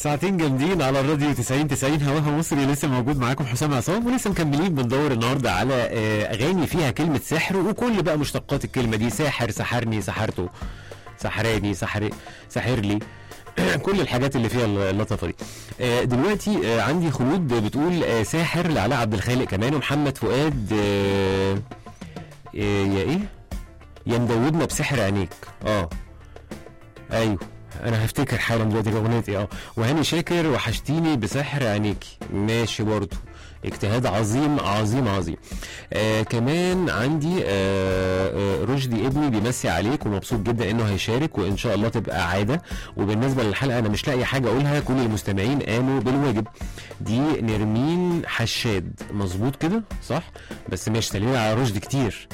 ساعتين جامدين على الراديو 90 90 هواها مصري لسه موجود معاكم حسام عصام ولسه مكملين بندور النهارده على آه، اغاني فيها كلمه سحر وكل بقى مشتقات الكلمه دي ساحر سحرني سحرته سحراني سحر سحر لي كل الحاجات اللي فيها اللطفه دي آه، دلوقتي آه، عندي خلود بتقول آه، ساحر لعلاء عبد الخالق كمان ومحمد فؤاد آه، آه، يا ايه يا مدودنا بسحر عينيك اه ايوه انا هفتكر حالا دلوقتي اغنيتي اه وهاني شاكر وحشتيني بسحر عينيكي ماشي برضو اجتهاد عظيم عظيم عظيم آه كمان عندي آه آه رشدي ابني بيمسي عليك ومبسوط جدا انه هيشارك وان شاء الله تبقى عاده وبالنسبه للحلقه انا مش لاقي حاجه اقولها كل المستمعين قاموا بالواجب دي نرمين حشاد مظبوط كده صح بس مش سالين على رشدي كتير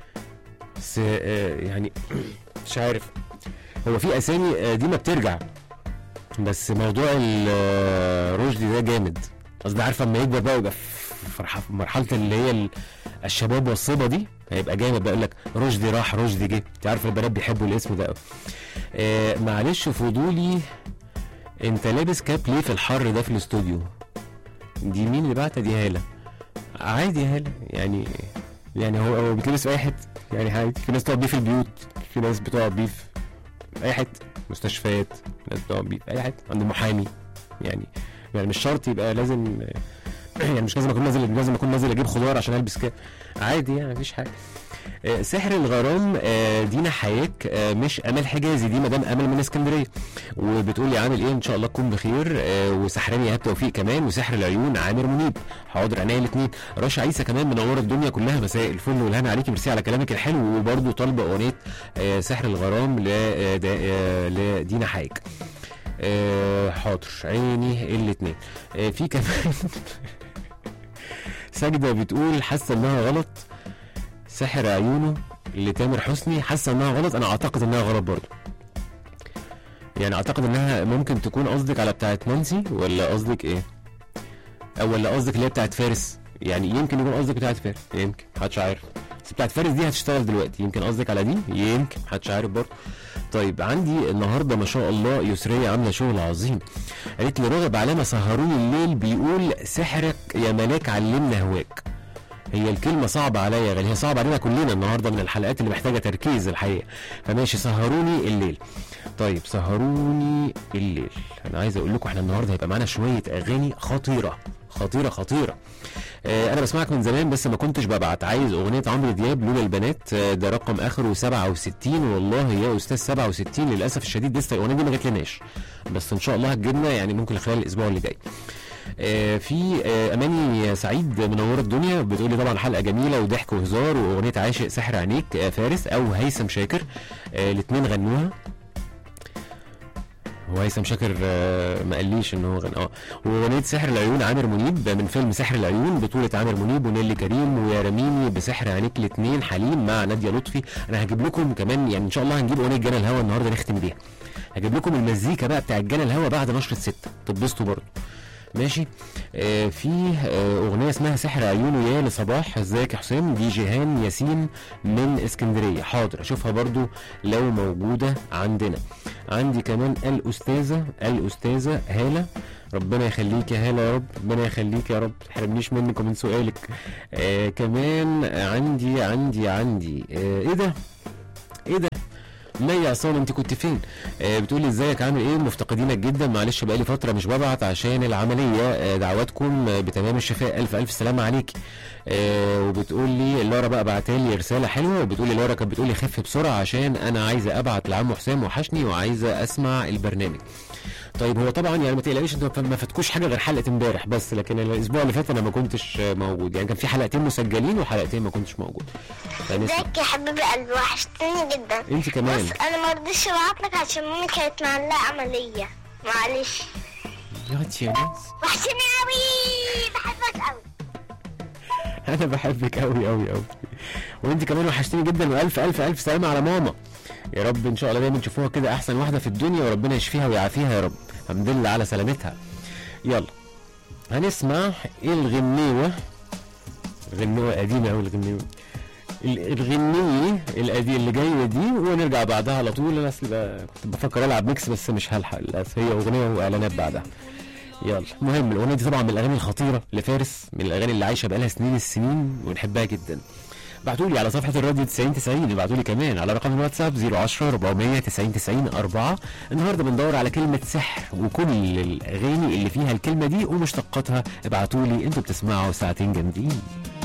بس آه يعني مش عارف هو في اسامي آه، دي ما بترجع بس موضوع الرشدي ده جامد قصدي عارفه اما يكبر بقى يبقى في فرحة- في مرحله اللي هي ال- الشباب والصبا دي هيبقى جامد بقى يقول لك رشدي راح رشدي جه انت عارف البنات بيحبوا الاسم ده قوي آه معلش فضولي انت لابس كاب ليه في الحر ده في الاستوديو دي مين اللي بعتها دي هاله عادي يا هاله يعني يعني هو هو بيتلبس في اي حته يعني عادي في ناس تقعد بيه في البيوت في ناس بتقعد بيه في اي حته مستشفيات ناس بتقعد بيه في اي حته عند محامي يعني يعني مش شرط يبقى لازم يعني مش لازم اكون نازل لازم اكون نازل اجيب خضار عشان البس كده عادي يعني مفيش حاجه آه، سحر الغرام آه، دينا حياك آه، مش امل حجازي دي مدام امل من اسكندريه وبتقول لي عامل ايه ان شاء الله تكون بخير آه، وسحراني ايهاب توفيق كمان وسحر العيون عامر منيب حاضر عينيا الاثنين رشا عيسى كمان منوره الدنيا كلها مساء الفل والهنا عليكي ميرسي على كلامك الحلو وبرده طالبه اغنيه آه، سحر الغرام ل- آه، دا- آه، لدينا حياك آه، حاضر عيني الاثنين في كمان ساجده بتقول حاسه انها غلط سحر عيونه لتامر حسني حاسه انها غلط انا اعتقد انها غلط برضه يعني اعتقد انها ممكن تكون قصدك على بتاعت نانسي ولا قصدك ايه او ولا قصدك اللي هي بتاعت فارس يعني يمكن يكون قصدك بتاعت فارس يمكن محدش عارف بس بتاعت فارس دي هتشتغل دلوقتي يمكن قصدك على دي يمكن محدش عارف برضه طيب عندي النهارده ما شاء الله يسريه عامله شغل عظيم قالت لي راغب علامه سهروني الليل بيقول سحرك يا ملاك علمنا هواك هي الكلمة صعبة عليا يا غالي هي صعبة علينا كلنا النهاردة من الحلقات اللي محتاجة تركيز الحقيقة فماشي سهروني الليل طيب سهروني الليل أنا عايز أقول لكم إحنا النهاردة هيبقى معانا شوية أغاني خطيرة خطيرة خطيرة آه أنا بسمعك من زمان بس ما كنتش ببعت عايز أغنية عمرو دياب لولا البنات آه ده رقم آخره 67 والله يا أستاذ 67 للأسف الشديد لسه الأغنية دي ما جاتلناش بس إن شاء الله هتجيلنا يعني ممكن خلال الأسبوع اللي جاي آه، في آه، اماني سعيد منوره الدنيا بتقول لي طبعا حلقه جميله وضحك وهزار واغنيه عاشق سحر عينيك آه، فارس او هيثم شاكر الاثنين غنوها هو هيثم شاكر آه، ما قاليش ان هو غنى اه واغنيه سحر العيون عامر منيب من فيلم سحر العيون بطوله عامر منيب ونيلي كريم ويا رميني بسحر عينيك الاثنين حليم مع ناديه لطفي انا هجيب لكم كمان يعني ان شاء الله هنجيب اغنيه جنى الهوى النهارده نختم بيها هجيب لكم المزيكا بقى بتاع جنى الهوى بعد نشره ستة تتبسطوا برضه ماشي آه في آه اغنيه اسمها سحر عيونه يا لصباح ازيك يا حسام دي جيهان ياسين من اسكندريه حاضر اشوفها برضو لو موجوده عندنا عندي كمان الاستاذه الاستاذه هاله ربنا يخليك يا هاله يا رب ربنا يخليك يا رب تحرمنيش منك ومن سؤالك آه كمان عندي عندي عندي آه ايه ده ايه ده لا يا عصام انت كنت فين آه بتقولي ازيك عامل ايه مفتقدينك جدا معلش بقالي فتره مش ببعت عشان العمليه آه دعواتكم آه بتمام الشفاء الف الف سلامه عليكي آه وبتقول لي لورا بقى بعتالي رساله حلوه وبتقول لي لورا كانت بتقول لي خف بسرعه عشان انا عايزه ابعت لعمو حسام وحشني وعايزه اسمع البرنامج طيب هو طبعا يعني ما تقلقيش انتوا ما فاتكوش حاجه غير حلقه امبارح بس لكن الاسبوع اللي فات انا ما كنتش آه، موجود يعني كان في حلقتين مسجلين وحلقتين ما كنتش موجود فنسمع. ازيك يا حبيب قلبي وحشتني جدا انت كمان بس انا ما رضيتش ابعت لك عشان مامي كانت معلقه عمليه معلش يا يا ناس وحشتني قوي بحبك قوي انا بحبك قوي قوي قوي وانت كمان وحشتني جدا والف الف الف سلامه على ماما يا رب ان شاء الله دايما تشوفوها كده احسن واحده في الدنيا وربنا يشفيها ويعافيها يا رب الحمد لله على سلامتها يلا هنسمع الغنيوه غنوه قديمه قوي الغنيوه ال- الغنية القديم اللي جاية دي ونرجع بعدها على طول انا اصل بقى كنت بفكر العب ميكس بس مش هلحق للاسف هي اغنية واعلانات بعدها يلا المهم الاغنية دي طبعا من الاغاني الخطيرة لفارس من الاغاني اللي عايشة بقالها سنين السنين ونحبها جدا ابعتوا لي على صفحة الراديو 90 90 ابعتوا لي كمان على رقم الواتساب 010 400 90 90 4 النهارده بندور على كلمة سحر وكل الاغاني اللي فيها الكلمة دي ومشتقاتها ابعتوا لي انتوا بتسمعوا ساعتين جامدين